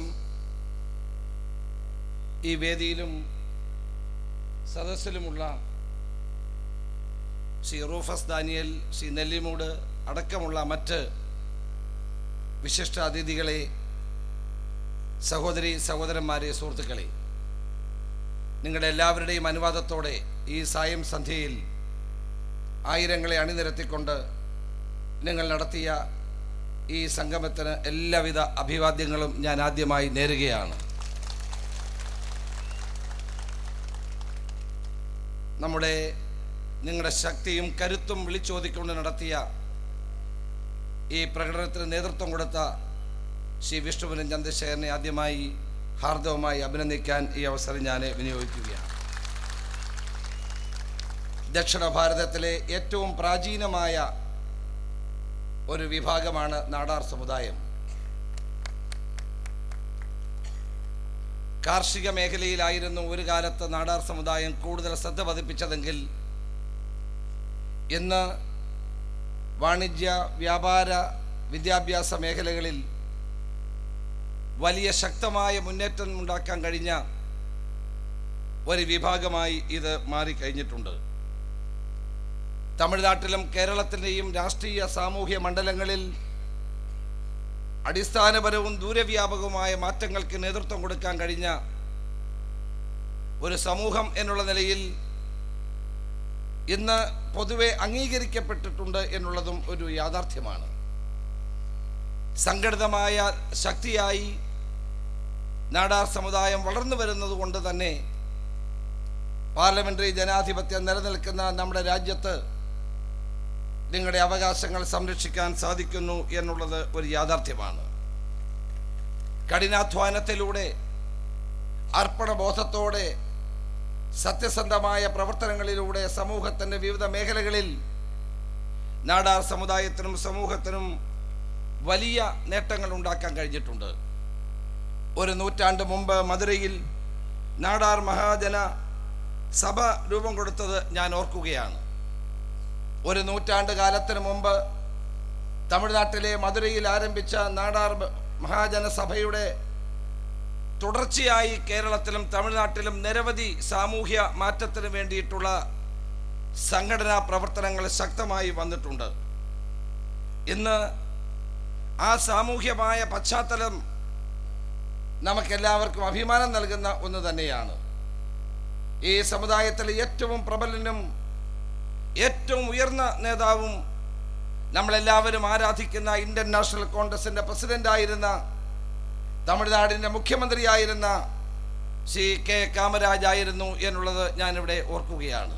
ഈ വേദിയിലും സദസ്സിലുമുള്ള ശ്രീ റൂഫസ് ദാനിയൽ ശ്രീ നെല്ലിമൂട് അടക്കമുള്ള മറ്റ് വിശിഷ്ട അതിഥികളെ സഹോദരി സഹോദരന്മാരെ സുഹൃത്തുക്കളെ നിങ്ങളുടെ എല്ലാവരുടെയും അനുവാദത്തോടെ ഈ സായം സന്ധ്യയിൽ ആയിരങ്ങളെ അണിനിരത്തിക്കൊണ്ട് നിങ്ങൾ നടത്തിയ ഈ സംഗമത്തിന് എല്ലാവിധ അഭിവാദ്യങ്ങളും ഞാൻ ആദ്യമായി നേരുകയാണ് നമ്മുടെ നിങ്ങളുടെ ശക്തിയും കരുത്തും വിളിച്ചോതിക്കൊണ്ട് നടത്തിയ ഈ പ്രകടനത്തിന് നേതൃത്വം കൊടുത്ത ശ്രീ വിഷ്ണുപുരൻ ചന്ദ്രശേഖരനെ ആദ്യമായി ഹാർദവമായി അഭിനന്ദിക്കാൻ ഈ അവസരം ഞാൻ വിനിയോഗിക്കുകയാണ് ദക്ഷിണ ഭാരതത്തിലെ ഏറ്റവും പ്രാചീനമായ ഒരു വിഭാഗമാണ് നാടാർ സമുദായം കാർഷിക മേഖലയിലായിരുന്നു ഒരു കാലത്ത് നാടാർ സമുദായം കൂടുതൽ ശ്രദ്ധ പതിപ്പിച്ചതെങ്കിൽ ഇന്ന് വാണിജ്യ വ്യാപാര വിദ്യാഭ്യാസ മേഖലകളിൽ വലിയ ശക്തമായ മുന്നേറ്റം ഉണ്ടാക്കാൻ കഴിഞ്ഞ ഒരു വിഭാഗമായി ഇത് മാറിക്കഴിഞ്ഞിട്ടുണ്ട് തമിഴ്നാട്ടിലും കേരളത്തിൻ്റെയും രാഷ്ട്രീയ സാമൂഹ്യ മണ്ഡലങ്ങളിൽ അടിസ്ഥാനപരവും ദൂരവ്യാപകവുമായ മാറ്റങ്ങൾക്ക് നേതൃത്വം കൊടുക്കാൻ കഴിഞ്ഞ ഒരു സമൂഹം എന്നുള്ള നിലയിൽ ഇന്ന് പൊതുവെ അംഗീകരിക്കപ്പെട്ടിട്ടുണ്ട് എന്നുള്ളതും ഒരു യാഥാർത്ഥ്യമാണ് സംഘടിതമായ ശക്തിയായി നാടാർ സമുദായം വളർന്നു വരുന്നത് കൊണ്ട് തന്നെ പാർലമെന്ററി ജനാധിപത്യം നിലനിൽക്കുന്ന നമ്മുടെ രാജ്യത്ത് നിങ്ങളുടെ അവകാശങ്ങൾ സംരക്ഷിക്കാൻ സാധിക്കുന്നു എന്നുള്ളത് ഒരു യാഥാർത്ഥ്യമാണ് കഠിനാധ്വാനത്തിലൂടെ അർപ്പണബോധത്തോടെ സത്യസന്ധമായ പ്രവർത്തനങ്ങളിലൂടെ സമൂഹത്തിൻ്റെ വിവിധ മേഖലകളിൽ നാടാർ സമുദായത്തിനും സമൂഹത്തിനും വലിയ നേട്ടങ്ങൾ ഉണ്ടാക്കാൻ കഴിഞ്ഞിട്ടുണ്ട് ഒരു നൂറ്റാണ്ട് മുമ്പ് മധുരയിൽ നാടാർ മഹാജന സഭ രൂപം കൊടുത്തത് ഞാൻ ഓർക്കുകയാണ് ഒരു നൂറ്റാണ്ട് കാലത്തിന് മുമ്പ് തമിഴ്നാട്ടിലെ മധുരയിൽ ആരംഭിച്ച നാടാർ ബ- മഹാജന സഭയുടെ തുടർച്ചയായി കേരളത്തിലും തമിഴ്നാട്ടിലും നിരവധി സാമൂഹ്യ മാറ്റത്തിന് വേണ്ടിയിട്ടുള്ള സംഘടനാ പ്രവർത്തനങ്ങൾ ശക്തമായി വന്നിട്ടുണ്ട് ഇന്ന് ആ സാമൂഹ്യമായ പശ്ചാത്തലം നമുക്കെല്ലാവർക്കും അഭിമാനം നൽകുന്ന ഒന്ന് തന്നെയാണ് ഈ സമുദായത്തിലെ ഏറ്റവും പ്രബലനും ഏറ്റവും ഉയർന്ന നേതാവും നമ്മളെല്ലാവരും ആരാധിക്കുന്ന ഇന്ത്യൻ നാഷണൽ കോൺഗ്രസിൻ്റെ പ്രസിഡൻ്റായിരുന്ന തമിഴ്നാടിൻ്റെ മുഖ്യമന്ത്രിയായിരുന്ന ശ്രീ കെ കാമരാജ് ആയിരുന്നു എന്നുള്ളത് ഞാനിവിടെ ഓർക്കുകയാണ്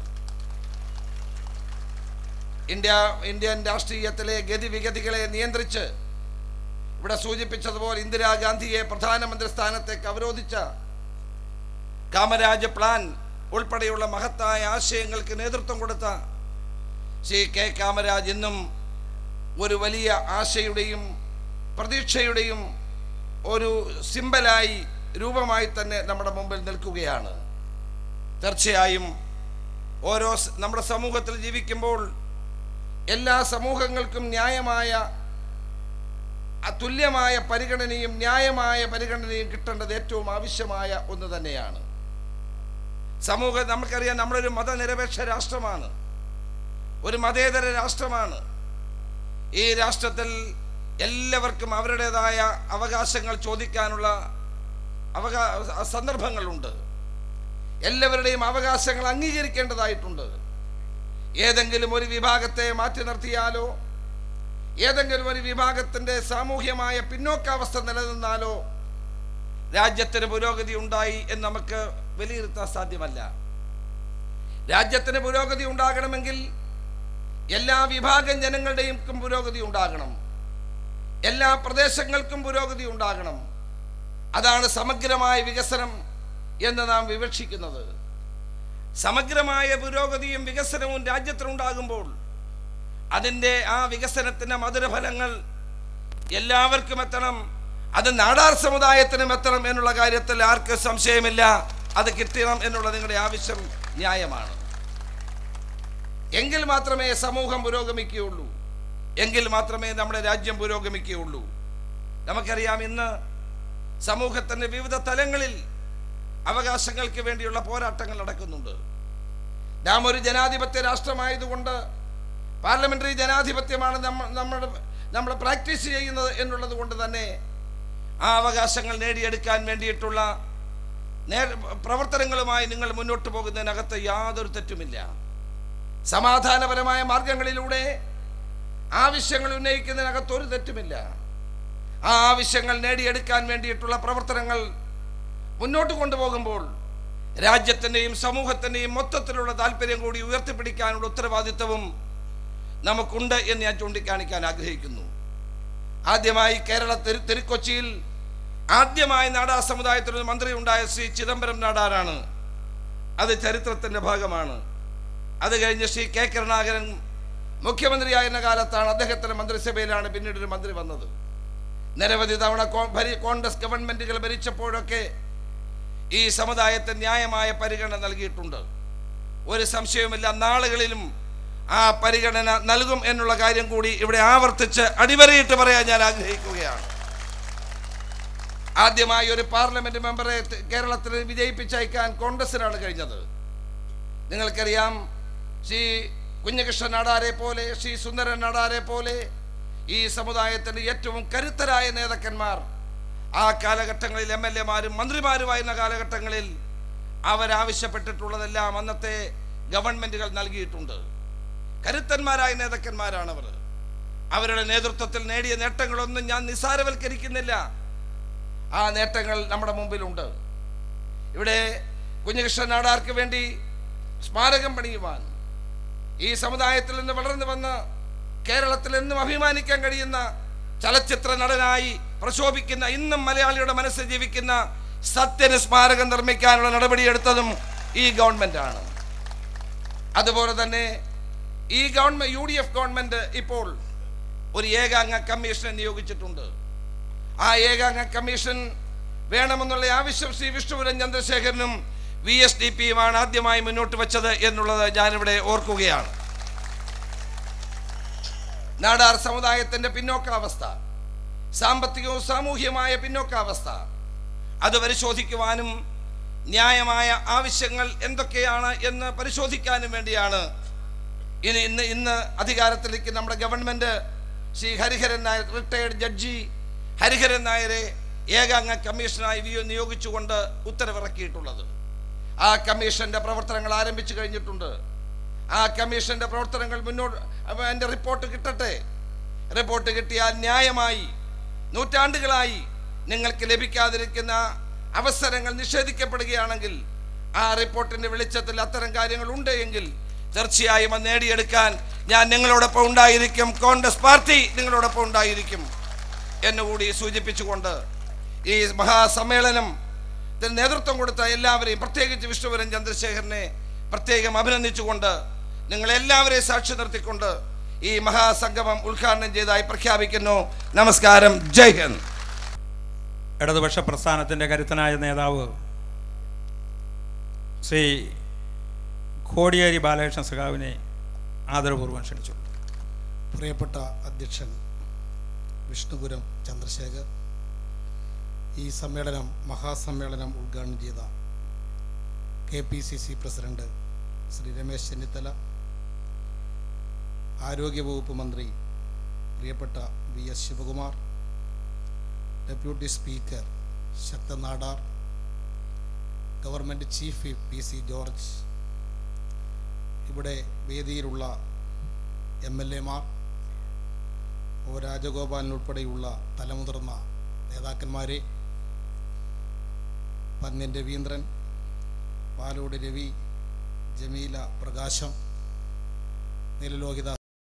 ഇന്ത്യ ഇന്ത്യൻ രാഷ്ട്രീയത്തിലെ ഗതിവിഗതികളെ നിയന്ത്രിച്ച് ഇവിടെ സൂചിപ്പിച്ചതുപോലെ ഇന്ദിരാഗാന്ധിയെ പ്രധാനമന്ത്രി സ്ഥാനത്തേക്ക് അവരോധിച്ച കാമരാജ് പ്ലാൻ ഉൾപ്പെടെയുള്ള മഹത്തായ ആശയങ്ങൾക്ക് നേതൃത്വം കൊടുത്ത ശ്രീ കെ കാമരാജ് ഇന്നും ഒരു വലിയ ആശയുടെയും പ്രതീക്ഷയുടെയും ഒരു സിമ്പലായി രൂപമായി തന്നെ നമ്മുടെ മുമ്പിൽ നിൽക്കുകയാണ് തീർച്ചയായും ഓരോ സ് നമ്മുടെ സമൂഹത്തിൽ ജീവിക്കുമ്പോൾ എല്ലാ സമൂഹങ്ങൾക്കും ന്യായമായ തുല്യമായ പരിഗണനയും ന്യായമായ പരിഗണനയും കിട്ടേണ്ടത് ഏറ്റവും ആവശ്യമായ ഒന്ന് തന്നെയാണ് സമൂഹം നമുക്കറിയാം നമ്മളൊരു മതനിരപേക്ഷ രാഷ്ട്രമാണ് ഒരു മതേതര രാഷ്ട്രമാണ് ഈ രാഷ്ട്രത്തിൽ എല്ലാവർക്കും അവരുടേതായ അവകാശങ്ങൾ ചോദിക്കാനുള്ള അവകാ സന്ദർഭങ്ങളുണ്ട് എല്ലാവരുടെയും അവകാശങ്ങൾ അംഗീകരിക്കേണ്ടതായിട്ടുണ്ട് ഏതെങ്കിലും ഒരു വിഭാഗത്തെ മാറ്റി നിർത്തിയാലോ ഏതെങ്കിലും ഒരു വിഭാഗത്തിൻ്റെ സാമൂഹ്യമായ പിന്നോക്കാവസ്ഥ നിലനിന്നാലോ രാജ്യത്തിന് പുരോഗതി ഉണ്ടായി എന്ന് നമുക്ക് വിലയിരുത്താൻ സാധ്യമല്ല രാജ്യത്തിന് പുരോഗതി ഉണ്ടാകണമെങ്കിൽ എല്ലാ വിഭാഗം ജനങ്ങളുടെയും പുരോഗതി ഉണ്ടാകണം എല്ലാ പ്രദേശങ്ങൾക്കും പുരോഗതി ഉണ്ടാകണം അതാണ് സമഗ്രമായ വികസനം എന്ന് നാം വിവക്ഷിക്കുന്നത് സമഗ്രമായ പുരോഗതിയും വികസനവും രാജ്യത്തിനുണ്ടാകുമ്പോൾ അതിൻ്റെ ആ വികസനത്തിൻ്റെ മധുരഫലങ്ങൾ എല്ലാവർക്കും എത്തണം അത് നാടാർ സമുദായത്തിനും എത്തണം എന്നുള്ള കാര്യത്തിൽ ആർക്ക് സംശയമില്ല അത് കിട്ടണം എന്നുള്ള നിങ്ങളുടെ ആവശ്യം ന്യായമാണ് എങ്കിൽ മാത്രമേ സമൂഹം പുരോഗമിക്കുകയുള്ളൂ എങ്കിൽ മാത്രമേ നമ്മുടെ രാജ്യം പുരോഗമിക്കുകയുള്ളൂ നമുക്കറിയാം ഇന്ന് സമൂഹത്തിൻ്റെ വിവിധ തലങ്ങളിൽ അവകാശങ്ങൾക്ക് വേണ്ടിയുള്ള പോരാട്ടങ്ങൾ നടക്കുന്നുണ്ട് നാം ഒരു ജനാധിപത്യ രാഷ്ട്രമായതുകൊണ്ട് പാർലമെന്ററി ജനാധിപത്യമാണ് നമ്മ നമ്മുടെ നമ്മൾ പ്രാക്ടീസ് ചെയ്യുന്നത് എന്നുള്ളത് കൊണ്ട് തന്നെ ആ അവകാശങ്ങൾ നേടിയെടുക്കാൻ വേണ്ടിയിട്ടുള്ള നേർ പ്രവർത്തനങ്ങളുമായി നിങ്ങൾ മുന്നോട്ട് പോകുന്നതിനകത്ത് യാതൊരു തെറ്റുമില്ല സമാധാനപരമായ മാർഗങ്ങളിലൂടെ ആവശ്യങ്ങൾ ഉന്നയിക്കുന്നതിനകത്ത് ഒരു തെറ്റുമില്ല ആ ആവശ്യങ്ങൾ നേടിയെടുക്കാൻ വേണ്ടിയിട്ടുള്ള പ്രവർത്തനങ്ങൾ മുന്നോട്ട് കൊണ്ടുപോകുമ്പോൾ രാജ്യത്തിൻ്റെയും സമൂഹത്തിൻ്റെയും മൊത്തത്തിലുള്ള താല്പര്യം കൂടി ഉയർത്തിപ്പിടിക്കാനുള്ള ഉത്തരവാദിത്വവും നമുക്കുണ്ട് എന്ന് ഞാൻ ചൂണ്ടിക്കാണിക്കാൻ ആഗ്രഹിക്കുന്നു ആദ്യമായി കേരള തിരു തിരുക്കൊച്ചിയിൽ ആദ്യമായി നാടാർ സമുദായത്തിൽ ഒരു മന്ത്രി ഉണ്ടായ ശ്രീ ചിദംബരം നാടാരാണ് അത് ചരിത്രത്തിൻ്റെ ഭാഗമാണ് അത് കഴിഞ്ഞ് ശ്രീ കെ കരുണാകരൻ മുഖ്യമന്ത്രിയായിരുന്ന കാലത്താണ് അദ്ദേഹത്തിൻ്റെ മന്ത്രിസഭയിലാണ് പിന്നീട് ഒരു മന്ത്രി വന്നത് നിരവധി തവണ കോ- ഭരി- കോൺഗ്രസ് ഗവൺമെന്റുകൾ ഭരിച്ചപ്പോഴൊക്കെ ഈ സമുദായത്തിന് ന്യായമായ പരിഗണന നൽകിയിട്ടുണ്ട് ഒരു സംശയവുമില്ല നാളുകളിലും ആ പരിഗണന നൽകും എന്നുള്ള കാര്യം കൂടി ഇവിടെ ആവർത്തിച്ച് അടിവരയിട്ട് പറയാൻ ഞാൻ ആഗ്രഹിക്കുകയാണ് ആദ്യമായി ഒരു പാർലമെന്റ് മെമ്പറെ ത- കേരളത്തിൽ വിജയിപ്പിച്ചയക്കാൻ കോൺഗ്രസിനാണ് കഴിഞ്ഞത് നിങ്ങൾക്കറിയാം ശ്രീ കുഞ്ഞകൃഷ്ണൻ നാടാരെ പോലെ ശ്രീ സുന്ദരൻ നാടാരെ പോലെ ഈ സമുദായത്തിൻ്റെ ഏറ്റവും കരുത്തരായ നേതാക്കന്മാർ ആ കാലഘട്ടങ്ങളിൽ എം എൽ എമാരും മന്ത്രിമാരുമായിരുന്ന കാലഘട്ടങ്ങളിൽ അവരാവശ്യപ്പെട്ടിട്ടുള്ളതെല്ലാം അന്നത്തെ ഗവൺമെൻറ്റുകൾ നൽകിയിട്ടുണ്ട് കരുത്തന്മാരായ നേതാക്കന്മാരാണ് അവർ അവരുടെ നേതൃത്വത്തിൽ നേടിയ നേട്ടങ്ങളൊന്നും ഞാൻ നിസ്സാരവൽക്കരിക്കുന്നില്ല ആ നേട്ടങ്ങൾ നമ്മുടെ മുമ്പിലുണ്ട് ഇവിടെ കുഞ്ഞകൃഷ്ണൻ നാടാർക്ക് വേണ്ടി സ്മാരകം പണിയുവാൻ ഈ സമുദായത്തിൽ നിന്ന് വളർന്നു വന്ന് കേരളത്തിൽ എന്നും അഭിമാനിക്കാൻ കഴിയുന്ന ചലച്ചിത്ര നടനായി പ്രശോഭിക്കുന്ന ഇന്നും മലയാളിയുടെ മനസ്സിൽ ജീവിക്കുന്ന സത്യന് സ്മാരകം നിർമ്മിക്കാനുള്ള നടപടിയെടുത്തതും ഈ ഗവൺമെൻറ്റാണ് അതുപോലെ തന്നെ ഈ government U D F government ഇപ്പോൾ ഒരു ഏകാംഗ കമ്മീഷനെ നിയോഗിച്ചിട്ടുണ്ട് ആ ഏകാംഗ കമ്മീഷൻ വേണമെന്നുള്ള ആവശ്യം ശ്രീ വിഷ്ണുപുരൻ ചന്ദ്രശേഖരനും വി എസ് ഡി പിയുമാണ് ആദ്യമായി മുന്നോട്ട് വെച്ചത് എന്നുള്ളത് ഞാനിവിടെ ഓർക്കുകയാണ് നാടാർ സമുദായത്തിന്റെ പിന്നോക്കാവസ്ഥ സാമ്പത്തികവും സാമൂഹ്യമായ പിന്നോക്കാവസ്ഥ അത് പരിശോധിക്കുവാനും ന്യായമായ ആവശ്യങ്ങൾ എന്തൊക്കെയാണ് എന്ന് പരിശോധിക്കാനും വേണ്ടിയാണ് ഇനി ഇന്ന് ഇന്ന് അധികാരത്തിലേക്ക് നമ്മുടെ government Shri Hariharan Nair retired judge Hariharan നായരെ ഏകാംഗ കമ്മീഷനായി വിയോ- നിയോഗിച്ചുകൊണ്ട് ഉത്തരവിറക്കിയിട്ടുള്ളത് ആ കമ്മീഷന്റെ പ്രവർത്തനങ്ങൾ ആരംഭിച്ചു കഴിഞ്ഞിട്ടുണ്ട് ആ കമ്മീഷന്റെ പ്രവർത്തനങ്ങൾ മുന്നോട്ട് അപ്പൊ അതിന്റെ റിപ്പോർട്ട് കിട്ടട്ടെ റിപ്പോർട്ട് കിട്ടിയാൽ ന്യായമായി നൂറ്റാണ്ടുകളായി നിങ്ങൾക്ക് ലഭിക്കാതിരിക്കുന്ന അവസരങ്ങൾ നിഷേധിക്കപ്പെടുകയാണെങ്കിൽ ആ റിപ്പോർട്ടിന്റെ വെളിച്ചത്തിൽ അത്തരം കാര്യങ്ങൾ ഉണ്ട് എങ്കിൽ തീർച്ചയായും അത് നേടിയെടുക്കാൻ ഞാൻ നിങ്ങളോടൊപ്പം ഉണ്ടായിരിക്കും കോൺഗ്രസ് പാർട്ടി നിങ്ങളോടൊപ്പം ഉണ്ടായിരിക്കും എന്നുകൂടി സൂചിപ്പിച്ചുകൊണ്ട് ഈ മഹാസമ്മേളനം ഇതിന് നേതൃത്വം കൊടുത്ത എല്ലാവരെയും പ്രത്യേകിച്ച് വിഷ്ണുപുരൻ ചന്ദ്രശേഖരനെ പ്രത്യേകം അഭിനന്ദിച്ചുകൊണ്ട് നിങ്ങളെല്ലാവരെയും സാക്ഷി നിർത്തിക്കൊണ്ട് ഈ മഹാസംഗമം ഉദ്ഘാടനം ചെയ്തതായി പ്രഖ്യാപിക്കുന്നു നമസ്കാരം ജയ് ഹിന്ദ് ഇടതുപക്ഷ പ്രസ്ഥാനത്തിൻ്റെ കരുത്തനായ നേതാവ് ശ്രീ കോടിയേരി ബാലകൃഷ്ണ സഖാവിനെ ആദരപൂർവ്വം ക്ഷണിച്ചു പ്രിയപ്പെട്ട അധ്യക്ഷൻ വിഷ്ണുപുരം ചന്ദ്രശേഖർ ഈ സമ്മേളനം മഹാസമ്മേളനം ഉദ്ഘാടനം ചെയ്ത K P C C president Shri Ramesh Chennithala ആരോഗ്യവകുപ്പ് മന്ത്രി പ്രിയപ്പെട്ട V S Sivakumar deputy speaker Sakthan Nadar government chief P C George ഇവിടെ വേദിയിലുള്ള എം എൽ എമാർ ഒ രാജഗോപാലനുൾപ്പെടെയുള്ള തലമുതിർന്ന നേതാക്കന്മാരെ പന്ന്യൻ രവീന്ദ്രൻ പാലോട് രവി ജമീല പ്രകാശം നീലലോഹിത